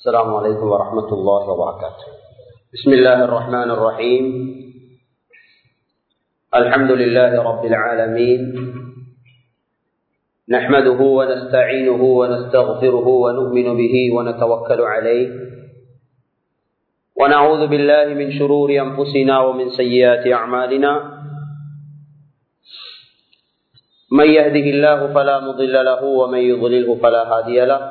السلام عليكم ورحمة الله وبركاته بسم الله الرحمن الرحيم الحمد لله رب العالمين نحمده ونستعينه ونستغفره ونؤمن به ونتوكل عليه ونعوذ بالله من شرور أنفسنا ومن سيئات أعمالنا من يهده الله فلا مضل له ومن يضلله فلا هادي له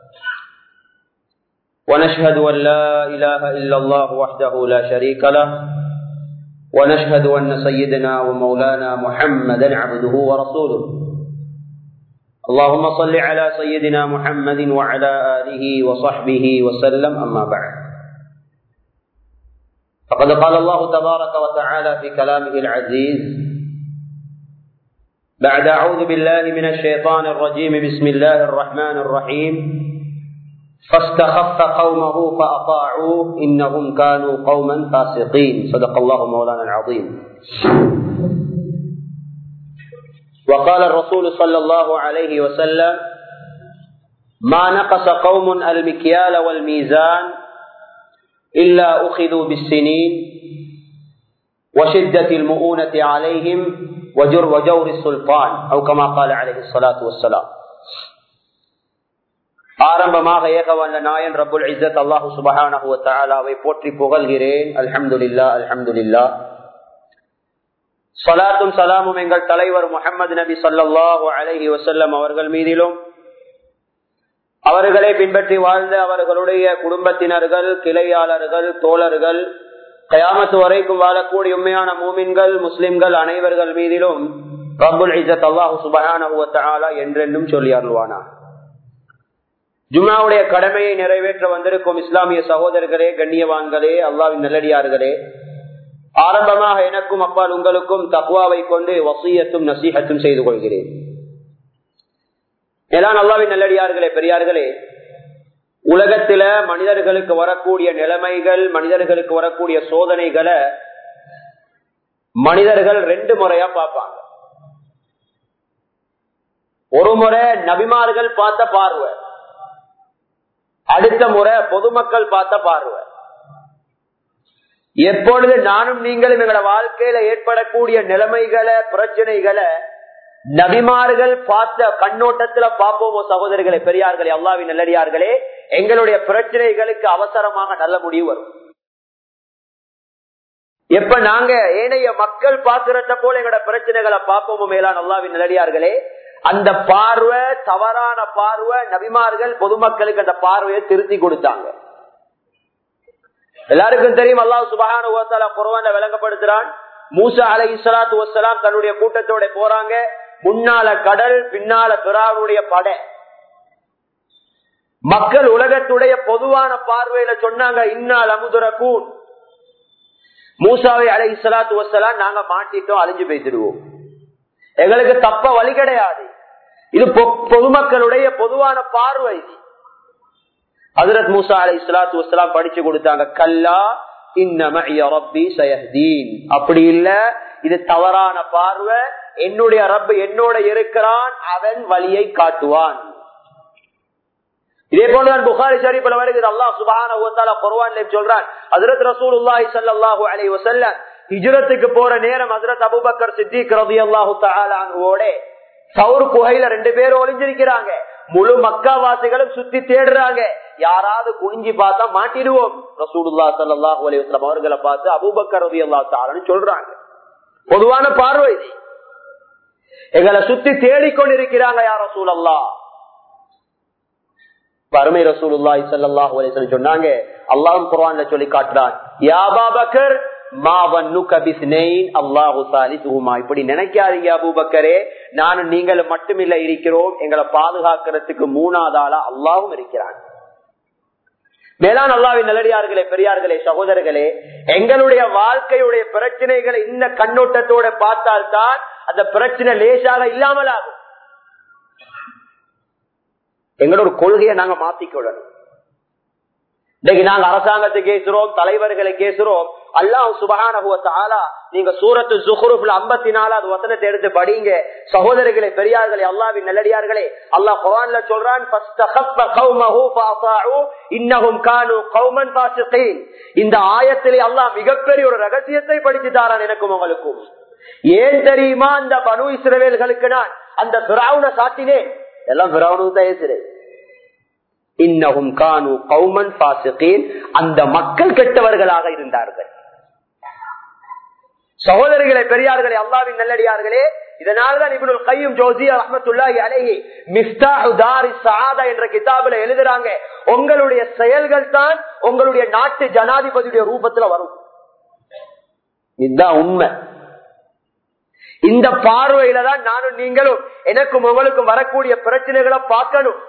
ونشهد أن لا إله إلا الله وحده لا شريك له ونشهد أن سيدنا ومولانا محمدا عبده ورسوله اللهم صل على سيدنا محمد وعلى آله وصحبه وسلم أما بعد فقد قال الله تبارك وتعالى في كلامه العزيز بعد أعوذ بالله من الشيطان الرجيم بسم الله الرحمن الرحيم فاستخف قومه فأطاعوه إنهم كانوا قوما فاسقين صدق الله مولانا العظيم وقال الرسول صلى الله عليه وسلم ما نقص قوم المكيال والميزان إلا أخذوا بالسنين وشدة المؤونة عليهم وجر وجور السلطان أو كما قال عليه الصلاة والسلام ஆரம்பமாக ஏக வந்த நாயன் ரபுல் இசத் அல்லாஹு சுபஹானஹுவத்தாலாவை போற்றி புகழ்கிறேன் அல்ஹம்துலில்லா அல்ஹம்துலில்லா சலாத்தும் சலாமும் எங்கள் தலைவர் முகமது நபி சல்லாஹு அலஹி வசல்லம் அவர்கள் மீதிலும் அவர்களை பின்பற்றி வாழ்ந்த அவர்களுடைய குடும்பத்தினர்கள் கிளையாளர்கள் தோழர்கள் கயாமத்து வரைக்கும் வாழக்கூடிய உண்மையான மூமின்கள் முஸ்லிம்கள் அனைவர்கள் மீதிலும் ரபுல் இசத் அல்லாஹு சுபஹானஹுவத்தாலா என்றென்றும் சொல்லி அருள்வானா ஜும்மாவுடைய கடமையை நிறைவேற்ற வந்திருக்கும் இஸ்லாமிய சகோதரர்களே கண்ணியவான்களே அல்லாவின் நல்லடியார்களே ஆரம்பமாக எனக்கும் அப்பால் உங்களுக்கும் தக்குவாவை கொண்டு வசியத்தும் நசீகத்தும் செய்து கொள்கிறேன் எல்லாம் அல்லாவின் நல்லடியார்களே பெரியார்களே உலகத்தில மனிதர்களுக்கு வரக்கூடிய நிலைமைகள் மனிதர்களுக்கு வரக்கூடிய சோதனைகளை மனிதர்கள் ரெண்டு முறையா பார்ப்பாங்க ஒரு முறை நபிமார்கள் பார்த்த பார்வை அடுத்த முறை பொதுமக்கள் பார்த்த பார்வை எப்பொழுது நானும் நீங்களும் எங்களோட வாழ்க்கையில ஏற்படக்கூடிய நிலைமைகளை பிரச்சனைகளை நபிமார்கள் பார்த்த கண்ணோட்டத்துல பார்ப்போமோ சகோதரர்களே பெரியார்களே அல்லாவின் நல்லடியார்களே எங்களுடைய பிரச்சனைகளுக்கு அவசரமாக நல்ல முடிவு வரும் எப்ப நாங்க ஏனைய மக்கள் பாக்குறத போல எங்களோட பிரச்சனைகளை பார்ப்போமோ மேலான அல்லாவின் நல்லடியார்களே அந்த பார்வை தவறான பார்வை நபிமார்கள் பொதுமக்களுக்கு அந்த பார்வையை திருத்தி கொடுத்தாங்க எல்லாருக்கும் தெரியும் அல்லாஹ் சுபகான குரவான விளங்கப்படுத்துறான் மூசா அலை இஸ்லாத்து வசலாம் தன்னுடைய கூட்டத்தோட போறாங்க முன்னால கடல் பின்னால பிறாவுடைய படை மக்கள் உலகத்துடைய பொதுவான பார்வையில சொன்னாங்க இன்னால் அமுதுர கூன் மூசாவை அலை இஸ்லாத்து வசலாம் நாங்க மாட்டிட்டோம் அழிஞ்சு பேசிடுவோம் எங்களுக்கு தப்ப வழி கிடையாது இது பொதுமக்களுடைய பொதுவான பார்வை ஹசரத் மூசா அலை இஸ்லாத்து வசலாம் படிச்சு கொடுத்தாங்க கல்லா அப்படி இல்ல இது தவறான பார்வை என்னுடைய ரப்ப என்னோட இருக்கிறான் அவன் வழியை காட்டுவான் இதே போலதான் புகாரி ஷரீப்ல வருகிறது அல்லாஹ் சுபான குர்வான்ல சொல்றான் ஹசரத் ரசூலுல்லாஹி ஸல்லல்லாஹு அலைஹி வஸல்லம் ஹிஜ்ரத்துக்கு போற நேரம் ஹசரத் அபுபக்கர் சித்திக் ரலியல்லாஹு தஆலா அன்ஹுவோட சவுர் குகையில ரெண்டு பேரும் ஒளிஞ்சிருக்கிறாங்க முழு மக்காவாசிகளும் சுத்தி தேடுறாங்க யாராவது குனிஞ்சி பார்த்தா மாட்டிடுவோம் ரசூலுல்லா ஸல்லல்லாஹு அலைஹி வஸல்லம் அவர்களை பார்த்து அபூபக்கர் ரலியல்லாஹு தஆலான்னு சொல்றாங்க பொதுவான பார்வை எங்களை சுத்தி தேடிக்கொண்டிருக்கிறாங்க யார் ரசூலல்லாஹ் வறுமை ரசூலுல்லாஹி ஸல்லல்லாஹு அலைஹி வஸல்லம் சொன்னாங்க அல்லாஹ் குர்ஆன்ல சொல்லி காட்டுறான் யா அபூபக்கர் இப்படி நினைக்காதீங்க அபூபக்கரே நானும் நீங்களும் மட்டுமில்ல இருக்கிறோம் எங்களை பாதுகாக்கிறதுக்கு மூணாவது ஆளா அல்லாவும் இருக்கிறான் மேலான் அல்லாவின் நல்லடியார்களே பெரியார்களே சகோதரர்களே எங்களுடைய வாழ்க்கையுடைய பிரச்சனைகளை இந்த கண்ணோட்டத்தோட பார்த்தால்தான் அந்த பிரச்சனை லேசாக இல்லாமல் ஆகும் எங்களோட கொள்கையை நாங்க மாத்திக்கொள்ளணும் இன்னைக்கு நாங்க அரசாங்கத்தை கேசுறோம் தலைவர்களை கேசுறோம் அல்லாஹ் சுபகான நீங்க சூரத்து ஜுஹ்ரூப்ல ஐம்பத்தி நாலாவது வசனத்தை எடுத்து படிங்க சகோதரிகளே பெரியார்களே அல்லாவின் நல்லடியார்களே அல்லாஹ் குரான்ல சொல்றான் இந்த ஆயத்திலே அல்லாஹ் மிகப்பெரிய ஒரு ரகசியத்தை படிச்சு தாரான் எனக்கும் உங்களுக்கும் ஏன் தெரியுமா அந்த பனு இஸ்ரவேல்களுக்கு நான் அந்த பிராவுன சாட்டினேன் எல்லாம் பிராவுனுக்கு தான் ஏசுறேன் இன்னகும் கானு கௌமன் பாசிகீன் அந்த மக்கள் கெட்டவர்களாக இருந்தார்கள் சகோதரிகளை பெரியார்களே அல்லாவின் நல்லடியார்களே இதனால்தான் இவனுள் கையும் ஜோசி அஹமத்துல்லாஹி அலைஹி மிஃப்தாஹு தாரி சாதா என்ற கிதாபில எழுதுறாங்க உங்களுடைய செயல்கள் தான் உங்களுடைய நாட்டு ஜனாதிபதியுடைய ரூபத்துல வரும் இதுதான் உண்மை இந்த பார்வையில தான் நானும் நீங்களும் எனக்கும் உங்களுக்கும் வரக்கூடிய பிரச்சனைகளை பார்க்கணும்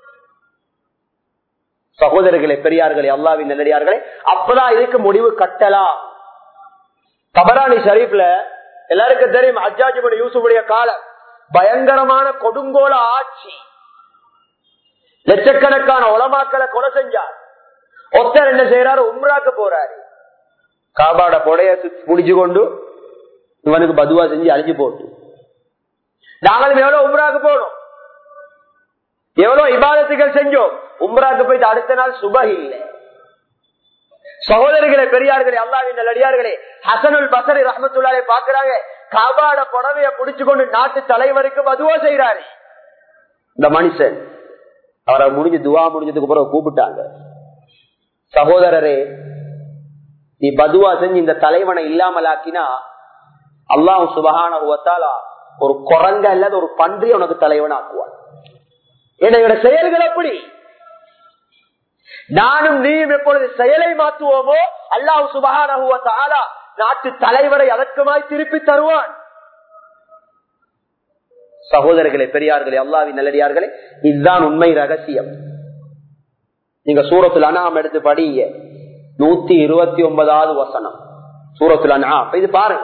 சகோதரர்களே பெரியார்களே அல்லாவின் நல்லடியார்களே அப்பதான் இதுக்கு முடிவு கட்டலாம் கபரானி ஷரீப்ல எல்லாருக்கும் தெரியும் அஜாஜிபுடைய யூசுஃபுடைய காலம் பயங்கரமான கொடுங்கோல ஆட்சி லட்சக்கணக்கான உலமாக்களை கொலை செஞ்சார் ஒருத்தர் என்ன செய்யறாரு உம்ராக்கு போறாரு காபாட புடைய புடிச்சு கொண்டு இவனுக்கு பதுவா செஞ்சு அழிஞ்சு போட்டு நாங்களும் எவ்வளவு உம்ராக்கு போனோம் எவ்வளவு இபாதத்துகள் செஞ்சோம் உம்ராக்கு போயிட்டு அடுத்த நாள் சுப இல்லை சகோதரிகளே பெரியார்களே அல்லாவின் நல்லடியார்களே ஹசனுல் பசரி ரஹமத்துல்லாலே பாக்குறாங்க காபாட புடவைய புடிச்சு கொண்டு நாட்டு தலைவருக்கு மதுவா செய்யறாரு இந்த மனுஷன் அவரை முடிஞ்சு துவா முடிஞ்சதுக்கு பிறகு கூப்பிட்டாங்க சகோதரரே நீ பதுவா செஞ்சு இந்த தலைவனை இல்லாமல் ஆக்கினா அல்லாஹ் சுபகான ஒரு குரங்க அல்லது ஒரு பன்றி உனக்கு தலைவன் ஆக்குவான் என்னோட செயல்கள் அப்படி நானும் நீயும் எப்பொழுது செயலை மாற்றுவோமோ அல்லாஹ் சுபகான நாட்டு தலைவரை அதற்குமாய் திருப்பி தருவான் சகோதரர்களே பெரியார்களே அல்லாவின் நல்லடியார்களே இதுதான் உண்மை ரகசியம் நீங்க சூரத்துல அனாம் எடுத்து படிங்க நூத்தி இருபத்தி ஒன்பதாவது வசனம் சூரத்துல அனாம் இது பாருங்க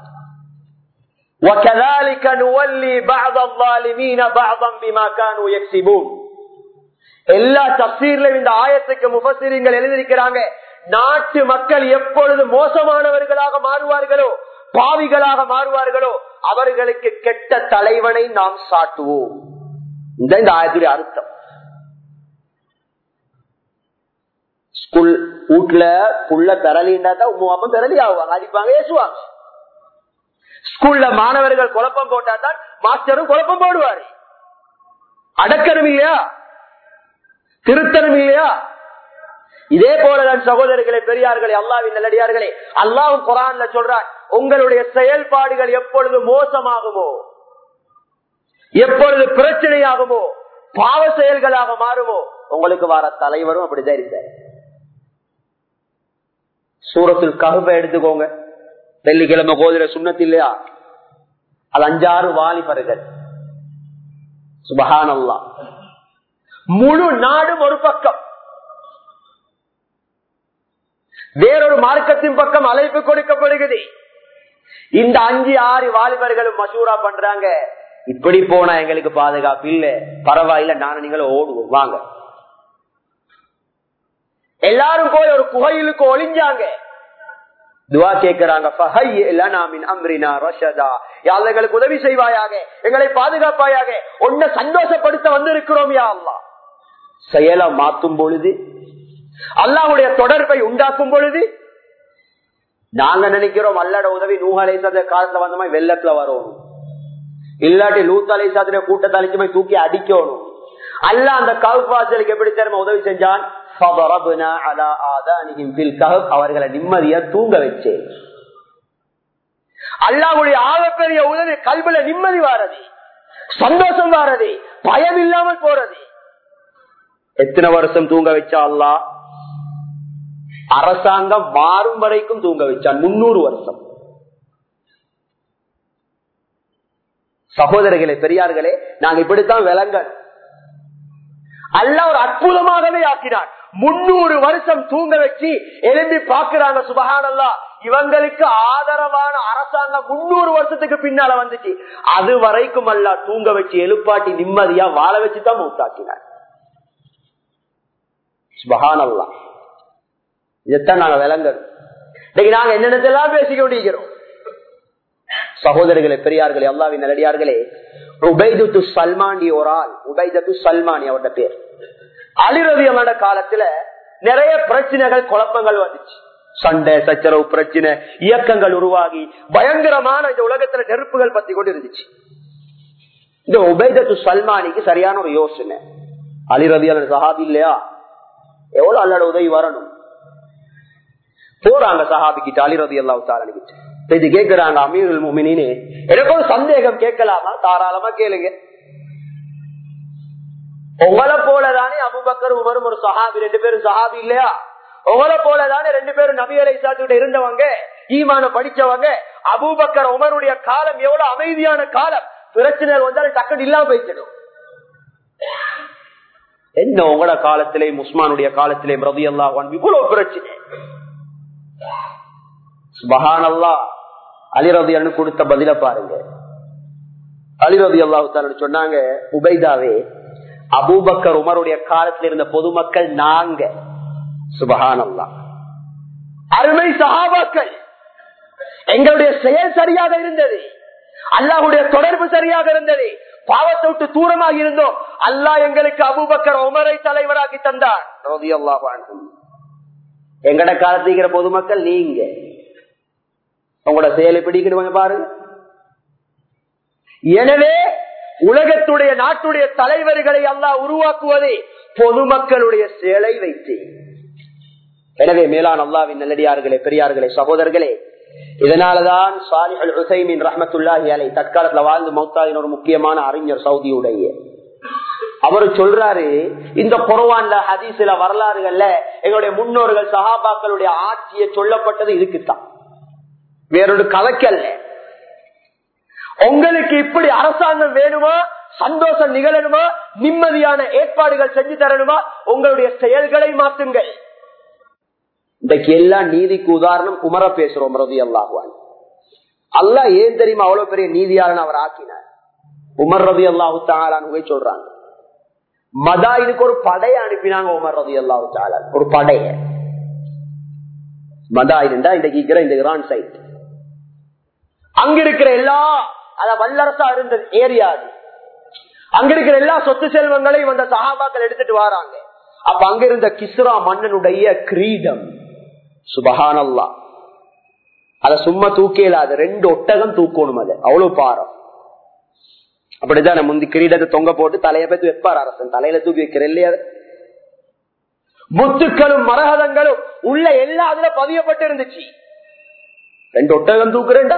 وكذلك نولي بعض الظالمين بعضا بما كانوا يكسبون எல்லா தப்சீர்லையும் இந்த ஆயத்துக்கு முபசிரியங்கள் எழுதியிருக்கிறாங்க நாட்டு மக்கள் எப்பொழுது மோசமானவர்களாக மாறுவார்களோ பாவிகளாக மாறுவார்களோ அவர்களுக்கு கெட்ட தலைவனை நாம் சாட்டுவோம் இந்த இந்த ஆயத்துடைய அர்த்தம் ஸ்கூல் வீட்டுல புள்ள பெறலின்றா தான் உமா பெறலி ஆகுவாங்க அடிப்பாங்க ஏசுவாங்க ஸ்கூல்ல மாணவர்கள் குழப்பம் போட்டா தான் மாஸ்டரும் குழப்பம் போடுவாரு அடக்கணும் இல்லையா திருத்தணும் இல்லையா இதே போலதான் சகோதரர்களே பெரியார்களே அல்லாவின் நல்லடியார்களே அல்லாவும் குரான்ல சொல்றான் உங்களுடைய செயல்பாடுகள் எப்பொழுது மோசமாகுமோ எப்பொழுது பிரச்சனையாகுமோ பாவ செயல்களாக மாறுமோ உங்களுக்கு வர தலைவரும் அப்படிதான் இருக்காரு சூரத்தில் ககுப்பை எடுத்துக்கோங்க வெள்ளிக்கிழமை கோதிர சுண்ணத்து இல்லையா அது அஞ்சாறு வாலிபர்கள் சுபகானல்லா முழு நாடும் ஒரு பக்கம் வேறொரு மார்க்கத்தின் பக்கம் அழைப்பு கொடுக்கப்படுகிறது இந்த அஞ்சு ஆறு வாலிபர்களும் மசூரா பண்றாங்க இப்படி போனா எங்களுக்கு பாதுகாப்பு இல்ல பரவாயில்ல நானும் நீங்களும் ஓடுவோம் வாங்க எல்லாரும் போய் ஒரு குகையிலுக்கு ஒளிஞ்சாங்க துவா கேட்கிறாங்க எங்களுக்கு உதவி செய்வாயாக எங்களை பாதுகாப்பாயாக உன்னை சந்தோஷப்படுத்த வந்திருக்கிறோம் யா அல்லா செயலை மாற்றும் பொழுது அல்லாவுடைய தொடர்பை உண்டாக்கும் பொழுது நாங்க நினைக்கிறோம் அல்லாட உதவி நூகலை காலத்துல வந்த மாதிரி வெள்ளத்துல வரும் இல்லாட்டி லூத்தலை சாத்திர கூட்டத்தை அழிச்சு போய் தூக்கி அடிக்கணும் அல்ல அந்த கவுபாசலுக்கு எப்படி தெரியுமா உதவி செஞ்சான் அவர்களை நிம்மதியா தூங்க வச்சேன் அல்லாவுடைய ஆகப்பெரிய உதவி கல்வில நிம்மதி வாரது சந்தோஷம் வாரது பயம் இல்லாமல் போறது எத்தனை வருஷம் தூங்க வச்சா அல்லா அரசாங்கம் மாறும் வரைக்கும் தூங்க வச்சான் முன்னூறு வருஷம் சகோதரர்களே பெரியார்களே நாங்க இப்படித்தான் விலங்கல் அல்ல ஒரு அற்புதமாகவே ஆக்கினார் முன்னூறு வருஷம் தூங்க வச்சு எழும்பி பாக்குறாங்க சுபகானல்லா இவங்களுக்கு ஆதரவான அரசாங்கம் முன்னூறு வருஷத்துக்கு பின்னால வந்துச்சு அது வரைக்கும் அல்ல தூங்க வச்சு எழுப்பாட்டி நிம்மதியா வாழ வச்சுதான் மூத்தாக்கினார் சுபகானல்லா இதைத்தான் நாங்க விளங்கணும் இன்னைக்கு நாங்க என்னென்னதெல்லாம் பேசிக் கொண்டிருக்கிறோம் சகோதரர்களே பெரியார்களே அல்லாவின் நல்லடியார்களே உபைதத்து சல்மானி ஒரு ஆள் உபைதத்து சல்மானி அவரோட பேர் அலிரவியமான காலத்துல நிறைய பிரச்சனைகள் குழப்பங்கள் வந்துச்சு சண்டை சச்சரவு பிரச்சனை இயக்கங்கள் உருவாகி பயங்கரமான இந்த உலகத்துல நெருப்புகள் பத்தி கொண்டு இருந்துச்சு இந்த உபைதத்து சல்மானிக்கு சரியான ஒரு யோசனை அலிரவியல் சஹாபி இல்லையா எவ்வளவு அல்லோட உதவி வரணும் போறாங்க சஹாபி கிட்ட அலிரதி அல்லா கிட்ட இது கேட்கிறாங்க அமீருல் முமினின்னு எனக்கு ஒரு சந்தேகம் கேட்கலாமா தாராளமா கேளுங்க உங்களை போலதானே அபுபக்கர் உமரும் ஒரு சஹாபி ரெண்டு பேரும் சஹாபி இல்லையா உங்களை போலதானே ரெண்டு பேரும் நபி அலை சாத்துக்கிட்ட இருந்தவங்க ஈமான படிச்சவங்க அபூபக்கர் உமருடைய காலம் எவ்வளவு அமைதியான காலம் பிரச்சனை வந்தாலும் டக்குன்னு இல்லாம போயிட்டணும் என்ன உங்களோட காலத்திலே முஸ்மானுடைய காலத்திலே ரதி அல்லா இவ்வளவு பிரச்சனை சுபஹானல்லா அலிரதி அண்ணு கொடுத்த பதில பாருங்க அலிரதி அல்லாஹு சொன்னாங்க உபைதாவே அபூபக்கர் உமருடைய காலத்தில் இருந்த பொதுமக்கள் நாங்க சுபஹானல்லா அருமை சகாபாக்கள் எங்களுடைய செயல் சரியாக இருந்தது அல்லாஹுடைய தொடர்பு சரியாக இருந்தது பாவத்தை விட்டு தூரமாக இருந்தோம் அல்லாஹ் எங்களுக்கு அபூபக்கர் உமரை தலைவராக்கி தந்தார் எங்கட காலத்துக்கிற பொதுமக்கள் நீங்க உங்களோட செயலை பிடிக்கிடுவாங்க பாருங்க எனவே உலகத்துடைய நாட்டுடைய தலைவர்களை அல்லாஹ் உருவாக்குவதே பொதுமக்களுடைய செயலை வைத்து எனவே மேலான் அல்லாவின் நல்லடியார்களே பெரியார்களே சகோதரர்களே இதனாலதான் சாலிஹல் ஹுசைமின் ரஹமத்துல்லாஹி அலை தற்காலத்துல வாழ்ந்து மௌத்தாவின் ஒரு முக்கியமான அறிஞர் சவுதியுடைய அவரு சொல்றாரு இந்த குரவான்ல ஹதீசில வரலாறுகள்ல எங்களுடைய முன்னோர்கள் சஹாபாக்களுடைய ஆட்சியை சொல்லப்பட்டது இதுக்குத்தான் வேறொரு கலக்கல்ல உங்களுக்கு இப்படி அரசாங்கம் வேணுமா சந்தோஷம் நிகழணுமா நிம்மதியான ஏற்பாடுகள் செஞ்சு தரணுமா உங்களுடைய செயல்களை மாற்றுங்கள் இன்றைக்கு எல்லா நீதிக்கு உதாரணம் உமர பேசுறோம் ரதி அல்லாஹுவான் அல்லா ஏன் தெரியுமா அவ்வளவு பெரிய நீதியாளன் அவர் ஆக்கினார் உமர் ரதி அல்லாஹு தாலான்னு சொல்றாங்க மதாயினுக்கு ஒரு படையை அனுப்பினாங்க உமர் ரதி அல்லாஹு தாலான் ஒரு படைய மதாயின்டா இன்றைக்கு இருக்கிற இந்த இரான் சைட் அங்க இருக்கிற எல்லா அத வல்லரசா இருந்த ஏரியா அது அங்க இருக்கிற எல்லா சொத்து செல்வங்களையும் அந்த சகாபாக்கள் எடுத்துட்டு வராங்க அப்ப அங்க இருந்த கிஸ்ரா மன்னனுடைய கிரீடம் சுபஹானல்லா அத சும்மா தூக்கல அது ரெண்டு ஒட்டகம் தூக்கணும் அது அவ்வளவு பாரம் அப்படிதான் முந்தி கிரீடத்தை தொங்க போட்டு தலையை பத்தி வைப்பார் அரசன் தலையில தூக்கி வைக்கிற இல்லையா முத்துக்களும் மரகதங்களும் உள்ள எல்லா அதுல பதியப்பட்டு இருந்துச்சு ரெண்டு ஒட்டகம் தூக்குறேன்டா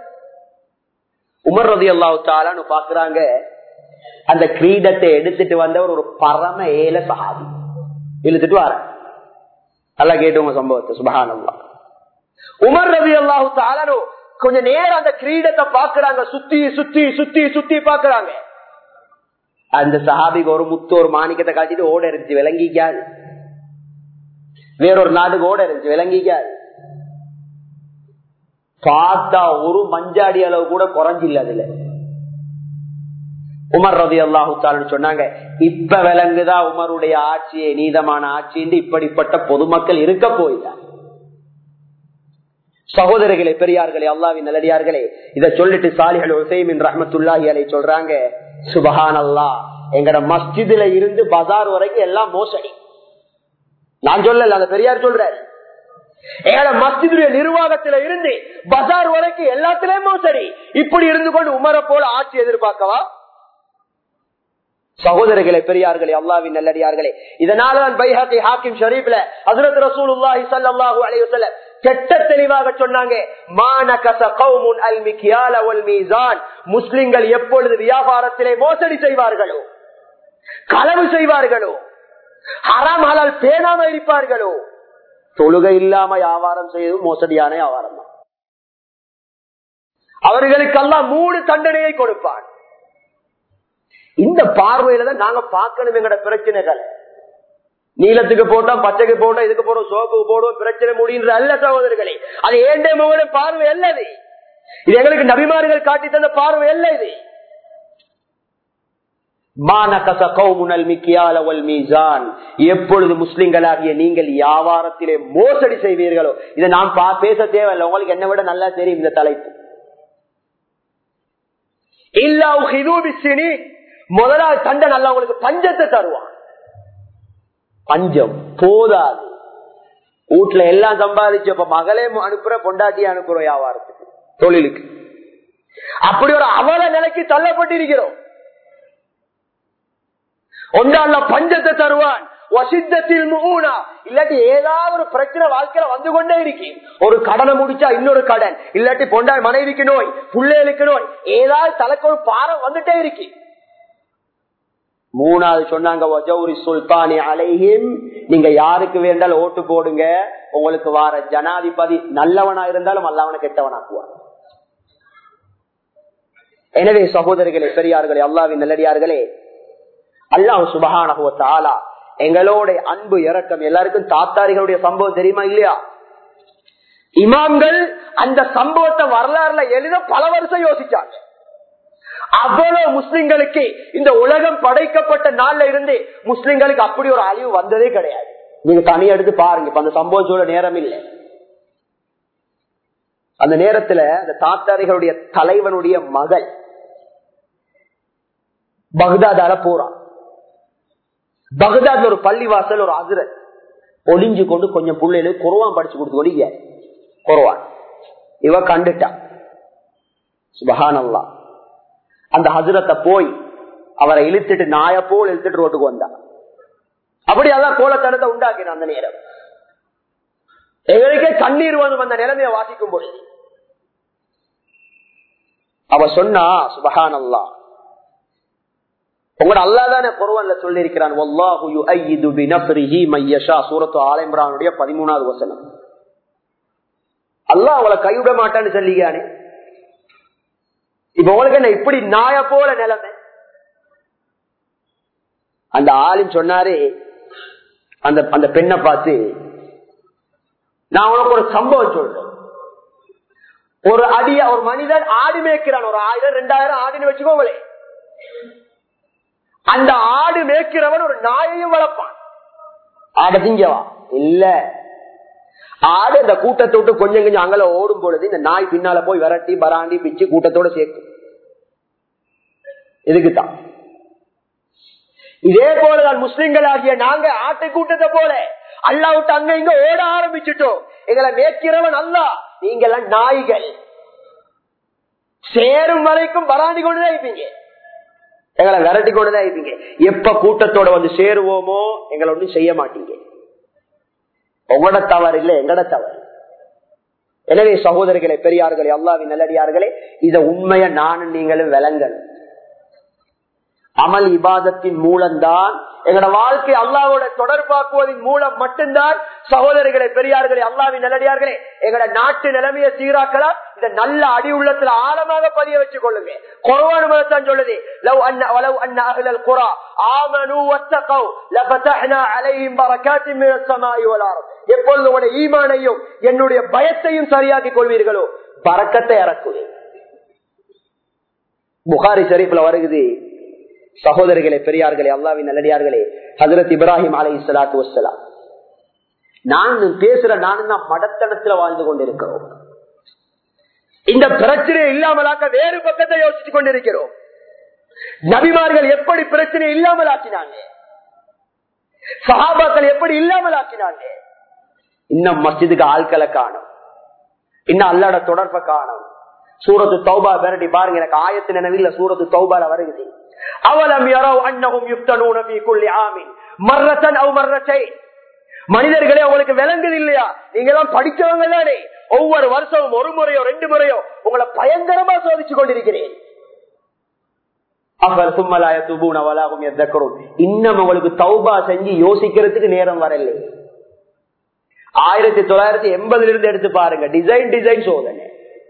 உமர் ரதி அல்லாஹு தாலான்னு பாக்குறாங்க அந்த கிரீடத்தை எடுத்துட்டு வந்தவர் ஒரு பரம ஏல சஹாபி இழுத்துட்டு வர நல்லா கேட்டுங்க சம்பவத்தை சுபகானல்லா உமர் ரவி அல்லாஹு தாலனோ கொஞ்ச நேரம் அந்த கிரீடத்தை பாக்குறாங்க சுத்தி சுத்தி சுத்தி சுத்தி பாக்குறாங்க அந்த சஹாபிக்கு ஒரு முத்து ஒரு மாணிக்கத்தை காட்டிட்டு ஓட இருந்துச்சு விளங்கிக்காது வேறொரு நாட்டுக்கு ஓட இருந்துச்சு விளங்கிக்காது பார்த்தா ஒரு மஞ்சாடி அளவு கூட குறைஞ்சில்ல அதுல உமர் ரதி அல்லாஹு சொன்னாங்க இப்ப விலங்குதா உமருடைய ஆட்சியை நீதமான ஆட்சி இப்படிப்பட்ட பொதுமக்கள் இருக்க போயிட்டார் சகோதரர்களே பெரியார்களே அல்லாவின் நல்லடியார்களே இதை சொல்லிட்டு சாலிகள் உசைமின் ரஹமத்துல்லாஹி அலை சொல்றாங்க சுபஹான் அல்லா எங்கட மஸ்ஜிதுல இருந்து பஜார் வரைக்கும் எல்லாம் மோசடி நான் சொல்லல அந்த பெரியார் சொல்றாரு எங்களோட மஸ்ஜிதுடைய நிர்வாகத்தில இருந்து பஜார் வரைக்கும் எல்லாத்திலயும் மோசடி இப்படி இருந்து கொண்டு உமரை போல ஆட்சி எதிர்பார்க்கவா சகோதரர்களே பெரியார்களே அல்லாவின் நல்லடியார்களே இதனாலதான் பைஹாக்கி ஹாக்கிம் ஷரீப்ல ஹசரத் ரசூலுல்லாஹி ஸல்லல்லாஹு அலைஹி வஸல்லம் கெட்ட தெளிவாக சொன்னாங்க மானகஸ கௌமுன் அல் மிக்யால வல் மீசான் முஸ்லிம்கள் எப்பொழுது வியாபாரத்திலே மோசடி செய்வார்களோ களவு செய்வார்களோ ஹராம் ஹலால் பேணாம இருப்பார்களோ தொழுகை இல்லாம வியாபாரம் செய்யவும் மோசடியான வியாபாரம் தான் அவர்களுக்கெல்லாம் மூணு தண்டனையை கொடுப்பான் இந்த பார்வையில தான் நாங்க பார்க்கணும் எங்கட பிரச்சனைகள் நீளத்துக்கு போட்டோம் பச்சைக்கு போட்டோம் இதுக்கு போடுவோம் சோப்புக்கு போடுவோம் பிரச்சனை முடியுன்ற அல்ல சகோதரர்களே அது ஏண்டே முகட பார்வை அல்ல இது இது எங்களுக்கு நபிமார்கள் காட்டி தந்த பார்வை அல்ல இது எப்பொழுது முஸ்லிம்களாகிய நீங்கள் வியாபாரத்திலே மோசடி செய்வீர்களோ இதை நான் பேச தேவையில்லை உங்களுக்கு என்ன விட நல்லா தெரியும் இந்த தலைப்பு முதலாவது சண்டை நல்லா உங்களுக்கு பஞ்சத்தை தருவான் பஞ்சம் போதாது வீட்டுல எல்லாம் சம்பாதிச்சு இப்ப மகளே அனுப்புற பொண்டாட்டியே அனுப்புறோம் வியாபாரத்துக்கு தொழிலுக்கு அப்படி ஒரு அவல நிலைக்கு தள்ளப்பட்டிருக்கிறோம் ஒன்றால பஞ்சத்தை தருவான் வசித்தத்தில் மூணா இல்லாட்டி ஏதாவது ஒரு பிரச்சனை வாழ்க்கையில வந்து கொண்டே இருக்கு ஒரு கடனை முடிச்சா இன்னொரு கடன் இல்லாட்டி பொண்டா மனைவிக்கு நோய் பிள்ளைகளுக்கு நோய் ஏதாவது தலைக்கு ஒரு பாரம் வந்துட்டே இருக்கு மூணாவது சொன்னாங்க சுல்தானி அலைஹிம் நீங்க யாருக்கு வேண்டாலும் ஓட்டு போடுங்க உங்களுக்கு வார ஜனாதிபதி நல்லவனா இருந்தாலும் அல்லவனை கெட்டவனாக்குவார் எனவே சகோதரிகளே பெரியார்களே அல்லாவின் நல்லடியார்களே அல்லாஹ் சுபகான எங்களோட அன்பு இறக்கம் எல்லாருக்கும் தாத்தாரிகளுடைய சம்பவம் தெரியுமா இல்லையா இமாம்கள் அந்த சம்பவத்தை வரலாறுல எழுத பல வருஷம் யோசிச்சாங்க அவ்வளவு முஸ்லிம்களுக்கு இந்த உலகம் படைக்கப்பட்ட நாள்ல இருந்து முஸ்லிம்களுக்கு அப்படி ஒரு அழிவு வந்ததே கிடையாது நீங்க தனி எடுத்து பாருங்க இப்ப அந்த சம்பவத்தோட நேரம் இல்லை அந்த நேரத்துல அந்த தாத்தாரிகளுடைய தலைவனுடைய மகள் பக்தாதால போறான் பகதாத்ல ஒரு பள்ளிவாசல் ஒரு அதிரன் ஒளிஞ்சு கொண்டு கொஞ்சம் பிள்ளைகளு குறவான் படிச்சு கொடுத்து கொடிங்க குறவான் இவ கண்டுட்டான் சுபஹானல்லா அந்த ஹசரத்தை போய் அவரை இழுத்துட்டு நாய போல் இழுத்துட்டு ரோட்டுக்கு வந்தான் அப்படி அதான் கோலத்தனத்தை உண்டாக்கினான் அந்த நேரம் எங்களுக்கே கண்ணீர் வந்து அந்த நிலைமையை வாசிக்கும் பொழுது அவ சொன்னா சுபஹானல்லா உங்களோட அல்லாதான குருவன்ல சொல்லி இருக்கிறான் சூரத்து ஆலயம்ரானுடைய பதிமூணாவது வசனம் அல்லாஹ் அவளை கைவிட மாட்டான்னு சொல்லிக்கானே இப்ப உங்களுக்கு என்ன இப்படி நாய போல நிலைமை அந்த ஆளும் சொன்னாரு அந்த அந்த பெண்ணை பார்த்து நான் உனக்கு ஒரு சம்பவம் சொல்றேன் ஒரு அடிய ஒரு மனிதன் ஆடு மேய்க்கிறான் ஒரு ஆயிரம் ரெண்டாயிரம் ஆடுன்னு வச்சுக்கோங்களேன் அந்த ஆடு மேய்க்கிறவன் ஒரு நாயையும் வளர்ப்பான் ஆட திங்கவா இல்ல ஆடு அந்த கூட்டத்தை விட்டு கொஞ்சம் கொஞ்சம் அங்கல ஓடும் பொழுது இந்த நாய் பின்னால போய் விரட்டி பராண்டி பிச்சு கூட்டத்தோட சேர்க்கும் இதுக்குதான் இதே போலதான் முஸ்லிம்கள் ஆகிய நாங்க ஆட்டை கூட்டத்தை போல அல்லா விட்டு அங்க இங்க ஓட ஆரம்பிச்சுட்டோம் எங்களை மேய்க்கிறவன் அல்ல நீங்க நாய்கள் சேரும் வரைக்கும் பராண்டி கொண்டுதான் இருப்பீங்க எங்களை விரட்டி கொண்டுதான் இருப்பீங்க எப்ப கூட்டத்தோட வந்து சேருவோமோ எங்களை ஒன்றும் செய்ய மாட்டீங்க உங்களோட தவறு இல்லை எங்கட தவறு எனவே சகோதரர்களே பெரியார்களே அல்லாவின் நல்லடியார்களே இத உண்மைய நானும் நீங்களும் விளங்கணும் அமல் இபாதத்தின் மூலம்தான் எங்களோட வாழ்க்கை அல்லாவோட தொடர்பாக்குவதன் மூலம் மட்டும்தான் சகோதரிகளை பெரியார்களே அல்லாவின் நல்லடியார்களே எங்களோட நாட்டு நிலைமையை சீராக்கலாம் இந்த நல்ல அடி உள்ளத்துல ஆழமாக பதிய வச்சு கொள்ளுங்க குறவான மதத்தான் சொல்லுது லவ் அன்ன வலவ் அன்ன அஹ்லல் குரா ஆமனு வத்தகவ் லபதஹ்னா அலைஹிம் பரகாத்தின் மினஸ் ஸமாஇ வல் அர்த் எப்பொழுது உங்களுடைய ஈமானையும் என்னுடைய பயத்தையும் சரியாக்கிக் கொள்வீர்களோ பறக்கத்தை இறக்குவேன் புகாரி ஷரீஃப்ல வருகுது சகோதரிகளே பெரியார்களே அல்லாவின் நல்லடியார்களே ஹசரத் இப்ராஹிம் அலை சலாத்து வசலாம் நான் பேசுற நானும் தான் மடத்தனத்துல வாழ்ந்து கொண்டிருக்கிறோம் இந்த பிரச்சனை இல்லாமலாக்க வேறு பக்கத்தை யோசிச்சு கொண்டிருக்கிறோம் நபிமார்கள் எப்படி பிரச்சனை இல்லாமல் ஆக்கினாங்க சஹாபாக்கள் எப்படி இல்லாமல் ஆக்கினாங்க இன்னும் மஸ்ஜிதுக்கு ஆட்களை காணும் இன்னும் அல்லாட தொடர்பை காணும் சூரத்து தௌபா விரட்டி பாருங்க எனக்கு ஆயத்து நினைவில் சூரத்து தௌபால வருகிறது அவலம் யாரோ அன்னகும் யுக்தனூன ஃபீ குல்லி ஆமின் மர்ரத்தன் அவ் மர்ரத்தைன் மனிதர்களே உங்களுக்கு விளங்குது இல்லையா நீங்க எல்லாம் படிச்சவங்க தானே ஒவ்வொரு வருஷமும் ஒரு முறையோ ரெண்டு முறையோ உங்களை பயங்கரமா சோதிச்சு கொண்டிருக்கிறேன் இன்னும் உங்களுக்கு தௌபா செஞ்சு யோசிக்கிறதுக்கு நேரம் வரல ஆயிரத்தி தொள்ளாயிரத்தி எண்பதுல இருந்து எடுத்து பாருங்க டிசைன் டிசைன் சோதனை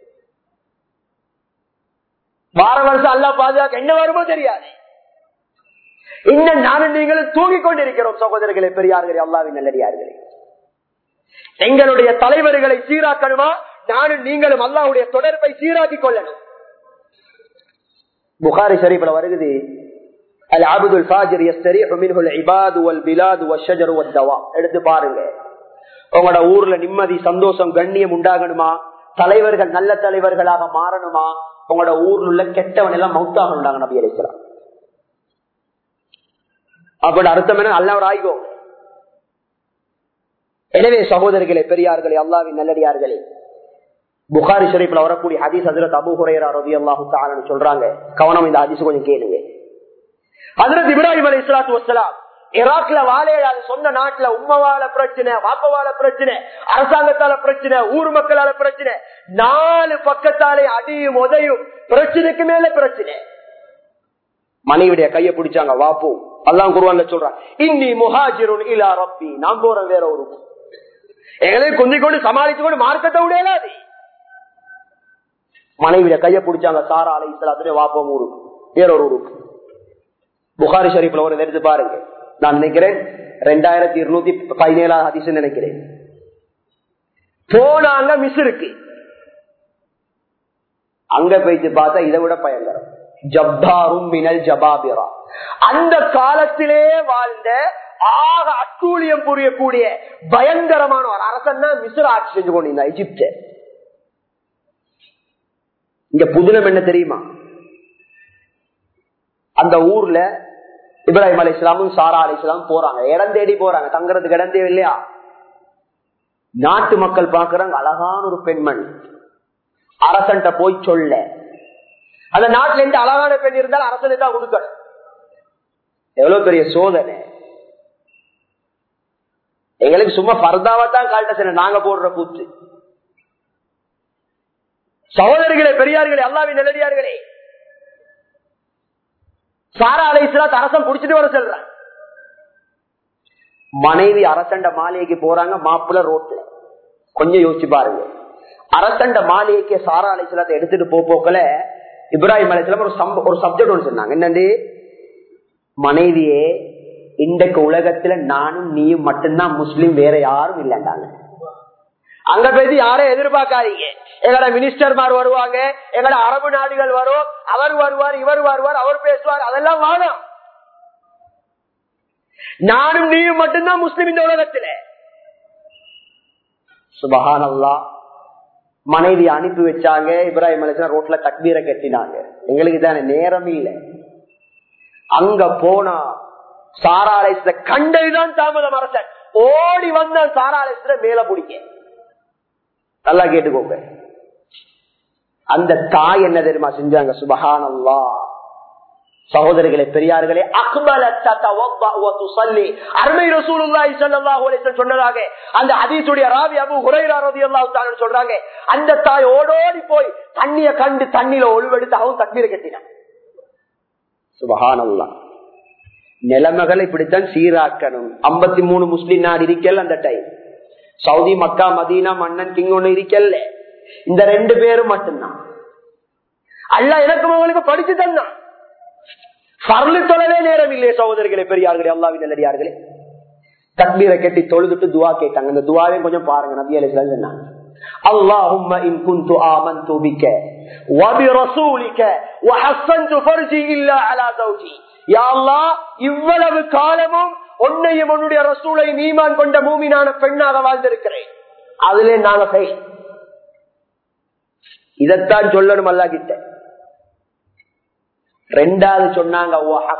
வார வருஷம் அல்லா பாதுகாக்க என்ன வருமோ தெரியாது இன்னும் நானும் நீங்களும் தூங்கிக் கொண்டிருக்கிறோம் சகோதரர்களே பெரியார்களே அல்லாவின் நல்லடியார்களே எங்களுடைய தலைவர்களை சீராக்கணுமா நானும் நீங்களும் அல்லாவுடைய தொடர்பை சீராக்கிக் கொள்ளணும் புகாரி ஷரீஃபில் வருகுது العبد الفاجر يستريح منه العباد والبلاد والشجر والدواء எடுத்து பாருங்க உங்களோட ஊர்ல நிம்மதி சந்தோஷம் கண்ணியம் உண்டாகணுமா தலைவர்கள் நல்ல தலைவர்களாக மாறணுமா உங்களோட ஊர்ல உள்ள கெட்டவன் எல்லாம் மௌத்தாக உண்டாங்க நபி அலிஸ்லாம் அப்படி அர்த்தம் என்ன நல்லவர் ஆய்கோ எனவே சகோதரர்களே பெரியார்களே அல்லாவின் நல்லடியார்களே புகாரி ஷரீப்ல வரக்கூடிய ஹதீஸ் ஹசரத் அபு ஹுரேரா ரவி அல்லாஹு தாலன்னு சொல்றாங்க கவனம் இந்த ஹதீஸ் கொஞ்சம் கேளுங்க ஹசரத் இப்ராஹிம் அலி இஸ்லாத்து வசலாம் ஈராக்ல வாழையாது சொந்த நாட்டுல உம்மவால பிரச்சனை வாப்பவால பிரச்சனை அரசாங்கத்தால பிரச்சனை ஊர் மக்களால பிரச்சனை நாலு பக்கத்தாலே அடியும் உதையும் பிரச்சனைக்கு மேல பிரச்சனை மனைவிடைய கைய பிடிச்சாங்க வாப்போ அல்லாம் குருவான்ல சொல்றான் இன்னி முஹாஜிருன் இலா ரப்பி நான் போறேன் வேற ஒரு எங்களை குந்தி கொண்டு சமாளிச்சு கொண்டு மார்க்கத்தை விடையலாது மனைவிட கைய பிடிச்சாங்க சாரா அலை இஸ்லாத்துடைய வாப்பம் ஊருக்கு வேற ஒரு ஊருக்கு புகாரி ஷரீப்ல ஒரு எடுத்து பாருங்க நான் நினைக்கிறேன் ரெண்டாயிரத்தி இருநூத்தி பதினேழாம் அதிசயம் நினைக்கிறேன் போனாங்க மிஸ்ருக்கு அங்க போயிட்டு பார்த்தா இதை விட பயங்கரம் ஜப்பாரும் மினல் ஜபாபிரா அந்த காலத்திலே வாழ்ந்த ஆக அட்டூழியம் புரியக்கூடிய பயங்கரமான ஒரு அரசன் தான் மிஸ்ர ஆட்சி செஞ்சு கொண்டிருந்தா எஜிப்த இங்க புதினம் என்ன தெரியுமா அந்த ஊர்ல இப்ராஹிம் அலி இஸ்லாமும் சாரா அலி இஸ்லாம் போறாங்க இடம் தேடி போறாங்க தங்குறதுக்கு இடம் தேவை இல்லையா நாட்டு மக்கள் பாக்குறாங்க அழகான ஒரு பெண்மண் அரசன்ட்ட போய் சொல்ல அந்த நாட்டுல இருந்து அழகான பெண் இருந்தால் அரசனுக்கு தான் கொடுக்கணும் எவ்வளவு பெரிய சோதனை எங்களுக்கு சும்மா பர்தாவா தான் காட்ட நாங்க போடுற கூத்து சகோதரிகளே பெரியார்களே அல்லாவின் நிலடியார்களே சாரா அலை இஸ்லாத் அரசன் புடிச்சிட்டு வர சொல்றான் மனைவி அரசண்ட மாளிகைக்கு போறாங்க மாப்பிள்ள ரோட்ல கொஞ்சம் யோசிச்சு பாருங்க அரசண்ட மாளிகைக்கு சாரா அலை இஸ்லாத்தை எடுத்துட்டு போ போக்கல இப்ராஹிம் அலை இஸ்லாம் ஒரு சம்ப ஒரு சப்ஜெக்ட் ஒன்று சொன்னாங்க என்னண்டு மனைவியே இன்றைக்கு உலகத்துல நானும் நீயும் மட்டும்தான் முஸ்லீம் வேற யாரும் இல்லைண்டாங்க அங்க போய் யாரும் எதிர்பார்க்காதீங்க எங்கட மினிஸ்டர்மார் வருவாங்க எங்கட அரபு நாடுகள் வரும் அவர் வருவார் இவர் வருவார் அவர் பேசுவார் அதெல்லாம் வானம் நானும் நீயும் மட்டும்தான் முஸ்லிம் இந்த உலகத்துல சுபஹானல்லா மனைவி அனுப்பி வச்சாங்க இப்ராஹிம் அலிஸ்லாம் ரோட்ல தக்பீரை கட்டினாங்க எங்களுக்கு தானே நேரம் இல்லை அங்க போனா சாராலேஸ்ல கண்டதுதான் தாமதம் அரசன் ஓடி வந்தான் சாராலேஸ்ல மேல பிடிக்க நல்லா கேட்டுக்கோங்க அந்த தாய் என்ன தெரியுமா செஞ்சாங்க சுபஹானல்லா சகோதரிகளே பெரியார்களே அருமை ரசூலுல்லாஹி ஸல்லல்லாஹு அலைஹி வஸல்லம் சொன்னதாக அந்த ஹதீஸுடைய ராவி அபூ ஹுரைரா রাদিয়াল্লাহு தஆலா சொல்றாங்க அந்த தாய் ஓடோடி போய் தண்ணிய கண்டு தண்ணில ஒழுவெடுத்து அவன் தக்பீர் கட்டினான் சுபஹானல்லாஹ் நிலைமைகளை இப்படித்தான் சீராக்கணும் ஐம்பத்தி மூணு முஸ்லிம் நாடு இருக்கல அந்த டைம் சவுதி மக்கா மதீனா மன்னன் கிங் ஒண்ணு இருக்கல்ல இந்த ரெண்டு பேரும் மட்டும்தான் அல்ல எனக்கு உங்களுக்கு படிச்சு தந்தான் பரலு தொழவே நேரம் இல்லையே சகோதரிகளே பெரியார்களே அல்லாவின் நல்லடியார்களே தக்பீரை கட்டி தொழுதுட்டு துவா கேட்டாங்க இந்த துவாவையும் கொஞ்சம் பாருங்க நபி அலி சொன்னாங்க اللهم إن كنت آمنت بك وبرسولك وحسنت فرجي إلا على زوجي يا الله இவ்வளவு காலமும் உன்னையும் உன்னுடைய ரசூலை நீமான் கொண்ட மூமினான பெண்ணாக வாழ்ந்திருக்கிறேன் அதுல நாங்க ஃபெயில் இதத்தான் சொல்லணும் அல்லா கிட்ட ரெண்டாவது சொன்னாங்க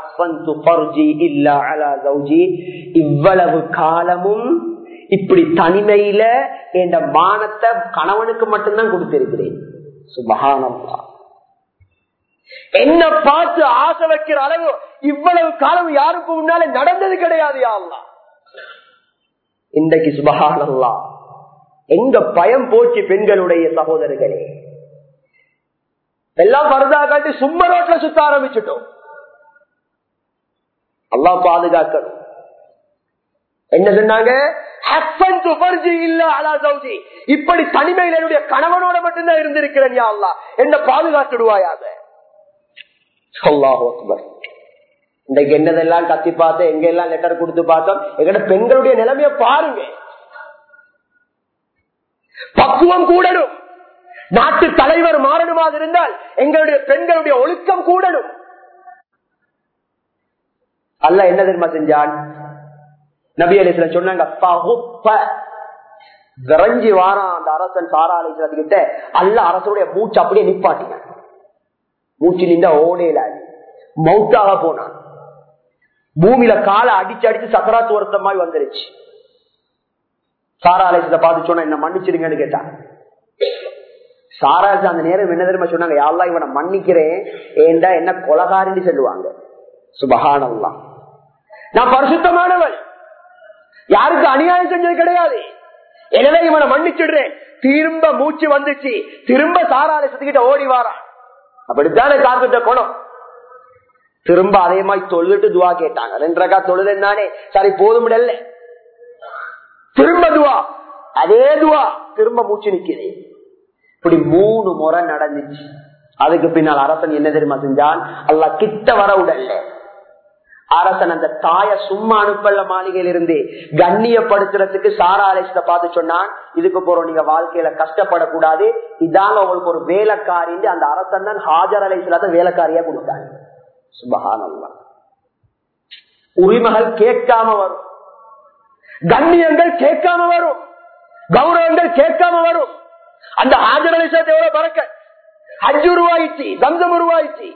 இவ்வளவு காலமும் இப்படி தனிமையில என்ற மானத்தை கணவனுக்கு மட்டும்தான் கொடுத்திருக்கிறேன் சுபகானம்மா என்ன பார்த்து ஆசை வைக்கிற அளவு இவ்வளவு காலம் யாருக்கு முன்னாலே நடந்தது கிடையாது யாருலா இன்றைக்கு சுபகானல்லா எங்க பயம் போச்சு பெண்களுடைய சகோதரர்களே எல்லாம் பரதா காட்டி சும்ம ரோட்ல சுத்த ஆரம்பிச்சுட்டோம் அல்லா பாதுகாக்கணும் என்ன சொன்னாங்க இப்படி தனிமையில் என்னுடைய கணவனோட மட்டும்தான் இருந்திருக்கிறேன் யா அல்லா என்ன பாதுகாத்துடுவாயாக இன்றைக்கு என்னதெல்லாம் கத்தி பார்த்தோம் எங்க எல்லாம் லெட்டர் கொடுத்து பார்த்தோம் எங்கட பெண்களுடைய நிலைமைய பாருங்க பக்குவம் கூடணும் நாட்டு தலைவர் மாறணுமாக இருந்தால் எங்களுடைய பெண்களுடைய ஒழுக்கம் கூடணும் அல்ல என்ன தெரியுமா செஞ்சான் நபி அலிஸ்ல சொன்னாங்க பகுப்ப விரைஞ்சி வாரான் அந்த அரசன் சாரா அலிஸ்லத்து கிட்ட அல்ல அரசனுடைய மூச்சு அப்படியே நிப்பாட்டினான் மூச்சு நின்ற ஓடேல மவுத்தாக போனான் பூமியில காலை அடிச்சு அடிச்சு சக்கராத்து ஒருத்த மாதிரி வந்துருச்சு சாரா அலிஸ்ல பார்த்து சொன்னா என்ன மன்னிச்சிடுங்கன்னு கேட்டான் சாராஜ் அந்த நேரம் என்ன தெரியுமா சொன்னாங்க யாரெல்லாம் இவனை மன்னிக்கிறேன் ஏண்டா என்ன கொலகாரின்னு சொல்லுவாங்க சுபகானல்லாம் நான் பரிசுத்தமானவன் யாருக்கு அநியாயம் செஞ்சது கிடையாது எனவே இவனை மன்னிச்சிடுறேன் திரும்ப மூச்சு வந்துச்சு திரும்ப சாராலை சுத்திக்கிட்ட ஓடி வாரான் அப்படித்தானே காத்துட்ட குணம் திரும்ப அதே மாதிரி தொழுதுட்டு துவா கேட்டாங்க ரெண்டரைக்கா தொழுது என்னானே சரி போதும் திரும்ப துவா அதே துவா திரும்ப மூச்சு நிக்குது இப்படி மூணு முறை நடந்துச்சு அதுக்கு பின்னால் அரசன் என்ன தெரியுமா செஞ்சான் அல்ல கிட்ட வர உடல்ல அரசன் அந்த தாய சும்மா அனுப்பல மாளிகையில இருந்து கண்ணியப்படுத்துறதுக்கு சாரா அலேசத்தை பார்த்து சொன்னான் இதுக்கு போறோம் நீங்க வாழ்க்கையில கஷ்டப்படக்கூடாது இதாங்க உங்களுக்கு ஒரு வேலைக்காரின்னு அந்த அரசன் தான் ஹாஜர் அலேசலாத்த வேலைக்காரியா கொடுத்தாங்க சுபகானல்லா உரிமைகள் கேட்காம வரும் கண்ணியங்கள் கேட்காம வரும் கௌரவங்கள் கேட்காம வரும் அந்த ஹாஜர் அலேசத்தை எவ்வளவு பறக்க அஞ்சு உருவாயிச்சு தந்தம் உருவாயிச்சு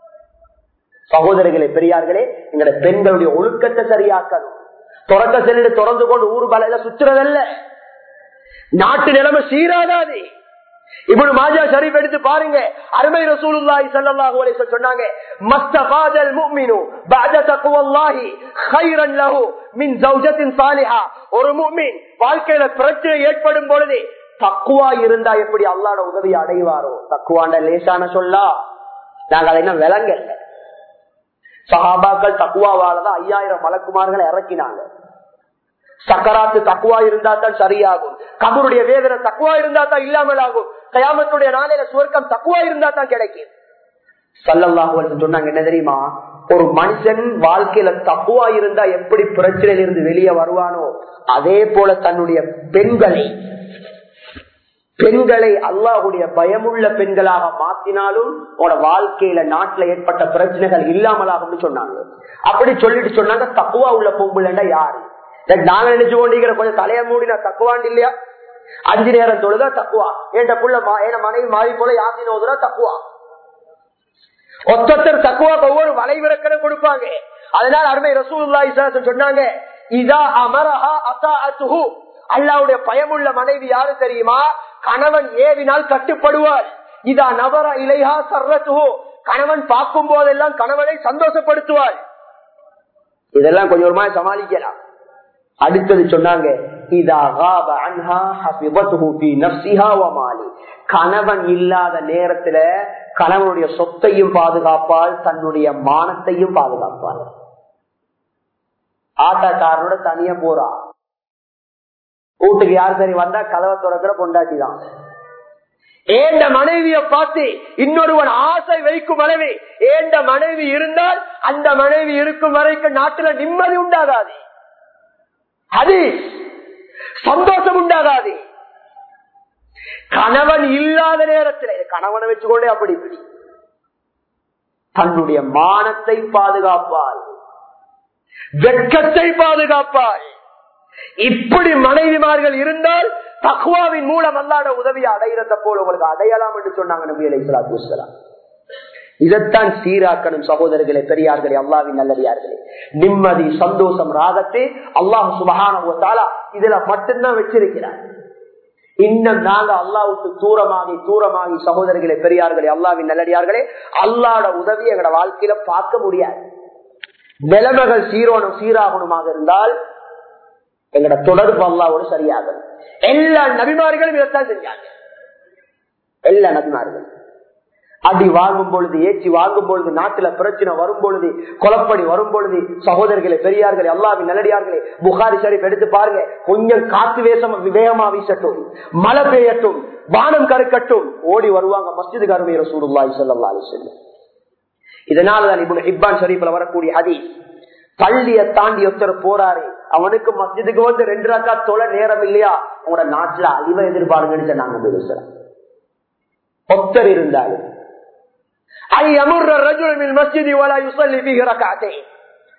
சகோதரிகளே பெரியார்களே எங்களோட பெண்களுடைய ஒழுக்கத்தை சரியாக்கணும் தொடக்க செல்லு திறந்து கொண்டு ஊர் பலையில சுத்துறதல்ல நாட்டு நிலைமை சீராகாது இப்படி மாஜா ஷரீப் எடுத்து பாருங்க அருமை ரசூலுல்லாஹி ஸல்லல்லாஹு அலைஹி வஸல்லம் சொன்னாங்க மஸ்தஃபாதல் முஃமினு பஅத தக்வல்லாஹி கைரன் லஹு மின் ஜௌஜத்தின் சாலிஹா ஒரு முஃமின் வாழ்க்கையில பிரச்சனை ஏற்படும் பொழுது தக்குவா இருந்தா எப்படி அல்லாஹ்வோட உதவி அடைவாரோ தக்குவாண்ட லேசான சொல்லா நாங்க அதை என்ன விளங்கல சஹாபாக்கள் தக்குவாவாலதான் ஐயாயிரம் மலக்குமார்களை இறக்கினாங்க சக்கராத்து தக்குவா இருந்தா தான் சரியாகும் கபருடைய வேதனை தக்குவா இருந்தா தான் இல்லாமல் ஆகும் கயாமத்துடைய நாளையில சுவர்க்கம் தக்குவா இருந்தா தான் கிடைக்கும் சல்லல்லாஹு சொன்னாங்க என்ன தெரியுமா ஒரு மனுஷன் வாழ்க்கையில தக்குவா இருந்தா எப்படி பிரச்சனையில இருந்து வெளியே வருவானோ அதே போல தன்னுடைய பெண்களை பெண்களை அல்லாஹுடைய பயமுள்ள பெண்களாக மாத்தினாலும் உங்களோட வாழ்க்கையில நாட்டுல ஏற்பட்ட பிரச்சனைகள் இல்லாமலாகும்னு சொன்னாங்க அப்படி சொல்லிட்டு சொன்னாங்க தக்குவா உள்ள பொம்புலண்டா யாரு நாங்க நினைச்சு கொண்டிருக்கிற கொஞ்சம் தலைய மூடினா தக்குவாண்டு இல்லையா அஞ்சு நேரம் தொழுதா தக்குவா என் புள்ள என் மனைவி மாறி போல யாத்தின் ஓதுனா தக்குவா ஒத்தத்தர் தக்குவாக்கு ஒவ்வொரு வளைவிறக்கணும் கொடுப்பாங்க அதனால அருமை ரசூலுல்லாஹி சொன்னாங்க இதா அமரஹா அசாஅத்துஹு அல்லாவுடைய பயமுள்ள மனைவி யாரு தெரியுமா கணவன் ஏவினால் கட்டுப்படுவார் இதா நபர இலையா சர்வத்துவோ கணவன் பார்க்கும் போதெல்லாம் கணவனை சந்தோஷப்படுத்துவார் இதெல்லாம் கொஞ்சம் ஒரு மாதிரி சமாளிக்கலாம் அடுத்தது சொன்னாங்க கணவன் இல்லாத நேரத்துல கணவனுடைய சொத்தையும் பாதுகாப்பால் தன்னுடைய மானத்தையும் பாதுகாப்பாள் ஆட்டக்காரனோட தனியா போறா வீட்டுக்கு யார் சரி வந்தா கதவை திறக்கிற பொண்டாட்டி தான் ஏண்ட மனைவிய பார்த்து இன்னொருவன் ஆசை வைக்கும் அளவு ஏண்ட மனைவி இருந்தால் அந்த மனைவி இருக்கும் வரைக்கும் நாட்டுல நிம்மதி உண்டாகாது அது சந்தோஷம் உண்டாகாது கணவன் இல்லாத நேரத்தில் கணவனை வச்சுக்கொண்டே அப்படி இப்படி தன்னுடைய மானத்தை பாதுகாப்பாள் வெட்கத்தை பாதுகாப்பாள் இப்படி மனைவிமார்கள் இருந்தால் தக்குவாவின் மூலம் அல்லாட உதவியை அடையிறத போல உங்களுக்கு அடையலாம் என்று சொன்னாங்க நபி அலை சலாத்து இதைத்தான் சீராக்கணும் சகோதரர்களே பெரியார்களே அல்லாவின் நல்லடியார்களே நிம்மதி சந்தோஷம் ராகத்தை அல்லாஹ் சுபகான இதுல மட்டும்தான் வச்சிருக்கிறார் இன்னும் நாங்க அல்லாவுக்கு தூரமாகி தூரமாகி சகோதரர்களே பெரியார்களே அல்லாவின் நல்லடியார்களே அல்லாட உதவி எங்களோட வாழ்க்கையில பார்க்க முடியாது நிலைமைகள் சீரோனும் சீராகணுமாக இருந்தால் எங்களோட தொடர்பு அல்லாவோடு சரியாகும் எல்லா நபிமார்களும் இதைத்தான் செஞ்சாங்க எல்லா நபிமார்களும் அடி வாங்கும் பொழுது ஏற்றி வாங்கும் பொழுது நாட்டுல பிரச்சனை வரும் பொழுது கொலப்படி வரும் பொழுது சகோதரர்களே பெரியார்களே அல்லாவின் நல்லடியார்களே புகாரி ஷரீப் எடுத்து பாருங்க கொஞ்சம் காத்து வேசம் வேகமா வீசட்டும் மழை பெய்யட்டும் வானம் கருக்கட்டும் ஓடி வருவாங்க மஸ்ஜிது கருமையர் சூடுல்லாய் சொல்லா செல்லும் இதனாலதான் இப்படி ஹிப்பான் ஷரீப்ல வரக்கூடிய ஹதி பள்ளிய தாண்டி ஒருத்தர் போறாரு அவனுக்கு மஸ்ஜிதுக்கு வந்து ரெண்டு ரக்கா தொலை நேரம் இல்லையா உங்களோட நாட்டுல அழிவை எதிர்பாருங்கன்னு நாங்க பேசுறோம் ஒத்தர் இருந்தாலும்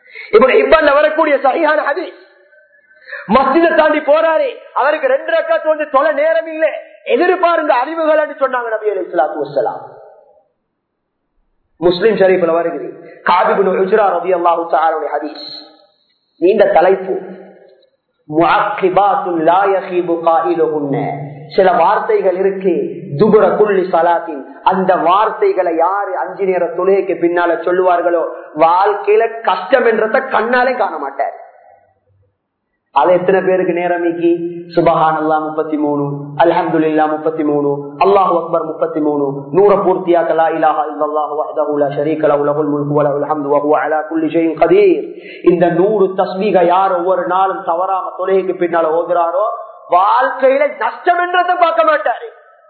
இப்ப இப்ப வரக்கூடிய சரியான ஹதீஸ் மஸ்ஜித தாண்டி போறாரு அவருக்கு ரெண்டு ரக்காத்து வந்து தொலை நேரம் இல்லை எதிர்பாருங்க அறிவுகள் சொன்னாங்க நபி அலி இஸ்லாத்து வசலாம் முஸ்லிம் ஷரீஃப்ல வருகிறது காபிபுன் உஜ்ரா ரபி அல்லாஹு தஆலாவுடைய ஹதீஸ் நீண்ட தலைப்பு முஅக்கிபாத்துன் லா யஹீபு காயிலுஹுன்ன சில வார்த்தைகள் இருக்கு துபுர குள்ளி சலாத்தின் அந்த வார்த்தைகளை யாரு அஞ்சு நேர தொழுகைக்கு பின்னால சொல்லுவார்களோ வாழ்க்கையில கஷ்டம் என்றத கண்ணாலே காண மாட்டார் அது எத்தனை பேருக்கு நேரமிக்கு சுபஹான் அல்லா முப்பத்தி மூணு அல்ஹம்து இல்லா முப்பத்தி மூணு அல்லாஹு அக்பர் முப்பத்தி மூணு நூற பூர்த்தியாக்கலா இலாஹா இல்லல்லாஹு வஹ்தஹு லா ஷரீக லஹு லஹுல் முல்கு வ லஹுல் ஹம்து வ ஹுவ அலா குல்லி ஷைஇன் கதீர் இந்த நூறு தஸ்பீக யார் ஒவ்வொரு நாளும் தவறாம தொழுகைக்கு பின்னால ஓதுறாரோ வாழ்க்கையில நஷ்டம் என்றதை பார்க்க மாட்டாரு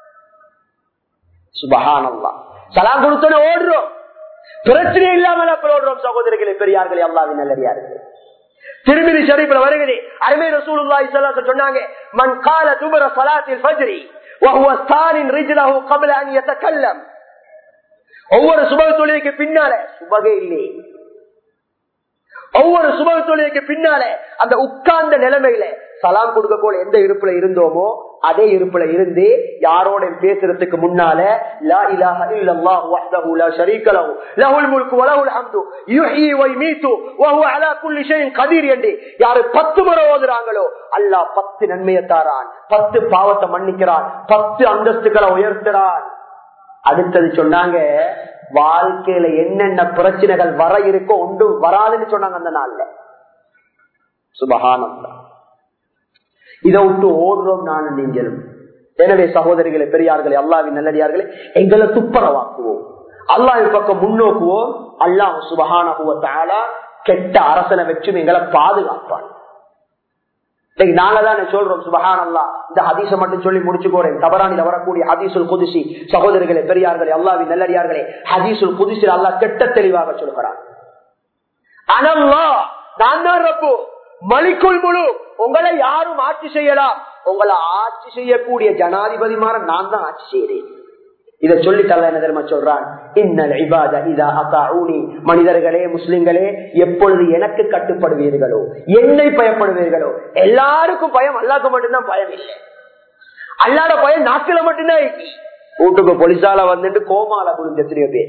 சுபஹான் அல்லா சலாம் கொடுத்தோன்னு ஓடுறோம் பிரச்சனை இல்லாமல் அப்ப ஓடுறோம் சகோதரிகளே பெரியார்களே அல்லாவின் நல்லடியார்கள் திருமிதி ஷரீஃப்ல வருகிறது அருமை ரசூலுல்லாஹி ஸல்லல்லாஹு அலைஹி சொன்னாங்க மன் கால துபர ஸலாத்தில் ஃபஜ்ரி وهو ثان رجله قبل ان يتكلم ஒவ்வொரு சுபக தொழிலுக்கு பின்னால சுபகே இல்லை ஒவ்வொரு சுபக தொழிலுக்கு பின்னால அந்த உட்கார்ந்த நிலைமையில சலாம் கொடுக்க போல எந்த இருப்புல இருந்தோமோ அதே இருப்புல இருந்து யாரோட பேசுறதுக்கு முன்னால லா இலாஹ இல்லல்லாஹ் வஹ்தஹு லா ஷரீக லஹு லஹுல் முல்கு வ லஹுல் ஹம்து யுஹ்யி வ யுமீது வ ஹுவ அலா குல்லி ஷைஇன் கதீர் என்று யாரு 10 முறை ஓதுறாங்களோ அல்லாஹ் 10 நன்மையை தாரான் 10 பாவத்தை மன்னிக்கிறான் 10 அந்தஸ்துகளை உயர்த்துறான் அடுத்தது சொன்னாங்க வாழ்க்கையில என்னென்ன பிரச்சனைகள் வர இருக்கோ ஒன்றும் வராதுன்னு சொன்னாங்க அந்த நாள்ல சுபகானந்தா இதை விட்டு ஓடுறோம் நானும் நீங்களும் எனவே சகோதரிகளை பெரியார்களே அல்லாவின் நல்லடியார்களே எங்களை துப்பரவாக்குவோம் அல்லாவின் பக்கம் முன்னோக்குவோம் அல்லாஹ் சுபகான கெட்ட அரசனை வச்சும் எங்களை பாதுகாப்பான் நாங்கதான் சொல்றோம் சுபஹான் அல்லா இந்த ஹதீச மட்டும் சொல்லி முடிச்சுக்கோறேன் தவறானில வரக்கூடிய ஹதீசுல் குதிசி சகோதரர்களே பெரியார்களே அல்லாவின் நல்லடியார்களே ஹதீசுல் குதிசி அல்லா கெட்ட தெளிவாக சொல்கிறான் அனல்லா நான் தான் ரப்பு மலிக்குள் முழு உங்களை யாரும் ஆட்சி செய்யலாம் உங்களை ஆட்சி செய்யக்கூடிய ஜனாதிபதி மாற நான் தான் ஆட்சி செய்யறேன் இதை சொல்லி தள்ள என்ன தெரியுமா சொல்றான் இன்னல் இபாத இதா அகாஊனி மனிதர்களே முஸ்லிம்களே எப்பொழுது எனக்கு கட்டுப்படுவீர்களோ என்னை பயப்படுவீர்களோ எல்லாருக்கும் பயம் அல்லாக்கு மட்டும்தான் பயம் இல்லை அல்லாட பயம் நாக்கில மட்டும்தான் இருக்கு வீட்டுக்கு பொலிசால வந்துட்டு கோமால புரிஞ்ச எத்தனையோ பேர்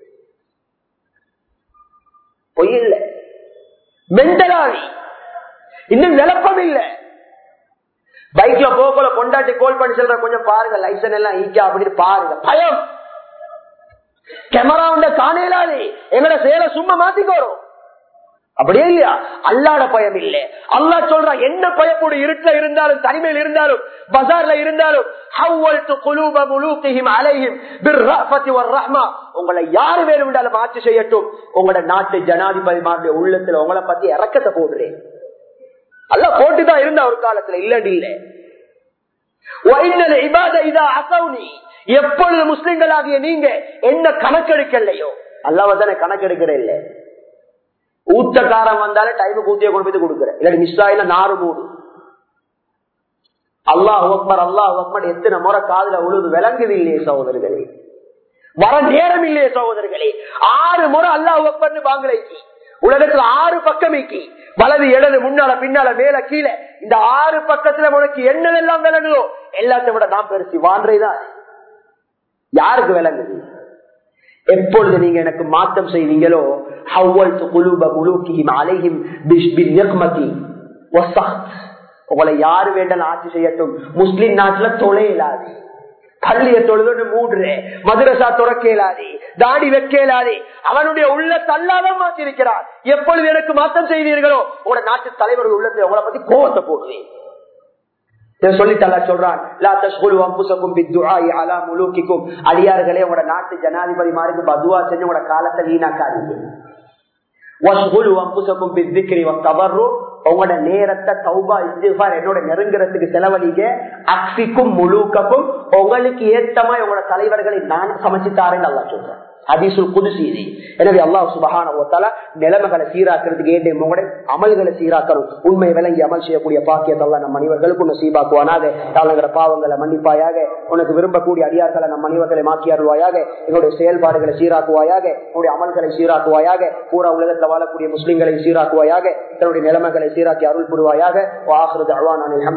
பொய் இல்லை மென்டலாவி இன்னும் விளப்பம் இல்லை பைக்ல போகல கொண்டாட்டி கோல் பண்ணி சொல்ற கொஞ்சம் பாருங்க லைசன் எல்லாம் ஈக்கா அப்படின்னு பாருங்க பயம் கேமரா உண்ட காணையிலாது எங்களை சேர சும்மா மாத்திக்கோறோம் அப்படியே இல்லையா அல்லாட பயம் இல்ல அல்லா சொல்ற என்ன பயப்படும் இருட்டுல இருந்தாலும் தனிமையில் இருந்தாலும் பசார்ல இருந்தாலும் உங்களை யாரு வேணும் என்றாலும் ஆட்சி செய்யட்டும் உங்களோட நாட்டு ஜனாதிபதி உள்ளத்துல உங்களை பத்தி இறக்கத்தை போடுறேன் அல்ல போட்டுதான் இருந்த ஒரு காலத்துல இல்லடி இல்ல எப்பொழுது முஸ்லிம்களாகிய நீங்க என்ன கணக்கெடுக்கலையோ அல்லாவதானே கணக்கெடுக்கிற இல்ல ஊத்தக்காரன் வந்தாலே டைம் ஊத்திய கொண்டு போய் கொடுக்குற இல்லாட்டி மிஸ் ஆயில நாறு மூடு அல்லாஹ் அக்பர் அல்லாஹ் அக்பர் எத்தனை முறை காதுல உழுது விளங்குது இல்லையே சகோதரர்களே வர நேரம் இல்லையே சகோதரர்களே ஆறு முறை அல்லாஹ் அக்பர்னு வாங்கலைக்கு உலகத்துல ஆறு பக்கம் வலது இடது முன்னால பின்னால மேல கீழே இந்த ஆறு பக்கத்துல உனக்கு என்னதெல்லாம் விளங்குதோ எல்லாத்தையும் விட நான் பெருசி வாழ்றேதான் யாருக்கு விளங்குது எப்பொழுது நீங்க எனக்கு மாற்றம் செய்வீங்களோ உங்களை யாரு வேண்டாம் ஆட்சி செய்யட்டும் முஸ்லிம் நாட்டுல தொலை இல்லாது பள்ளிய தொழுது மூடுறேன் மதுரசா துறக்க இயலாது தாடி வைக்க இயலாது அவனுடைய உள்ள தள்ளாதான் மாற்றிருக்கிறார் எப்பொழுது எனக்கு மாற்றம் செய்வீர்களோ உங்களோட நாட்டு தலைவர்கள் உள்ளத்துல உங்களை பத்தி கோவத்தை போடுவேன் அடியார்களே உங்களோட நாட்டு ஜனாதிபதி மாதிரி பதுவா செஞ்சு உங்களோட காலத்தை வீணாக்காதீங்க உங்களோட நேரத்தை தௌபா இஸ்திஃபார் என்னோட நெருங்குறதுக்கு செலவழிங்க அக்சிக்கும் முழுக்கக்கும் உங்களுக்கு ஏத்தமா உங்களோட தலைவர்களை நான் சமைச்சு தாரேன்னு நல்லா சொல்றேன் ஹதீசுல் குதுசி இது எனவே அல்லாஹ் சுபஹான ஒத்தால நிலைமைகளை சீராக்கிறதுக்கு ஏண்டே மோட அமல்களை சீராக்கணும் உண்மை விளங்கி அமல் செய்யக்கூடிய பாக்கியத்தெல்லாம் நம் மனிதர்களுக்கு நசீபாக்குவானாக தாளங்கிற பாவங்களை மன்னிப்பாயாக உனக்கு விரும்பக்கூடிய அடியார்களை நம் மனிதர்களை மாற்றி அருள்வாயாக எங்களுடைய செயல்பாடுகளை சீராக்குவாயாக உங்களுடைய அமல்களை சீராக்குவாயாக பூரா உலகத்தில் வாழக்கூடிய முஸ்லிம்களை சீராக்குவாயாக தன்னுடைய நிலைமைகளை சீராக்கி அருள் புரிவாயாக வாஹிருது அழ்வான்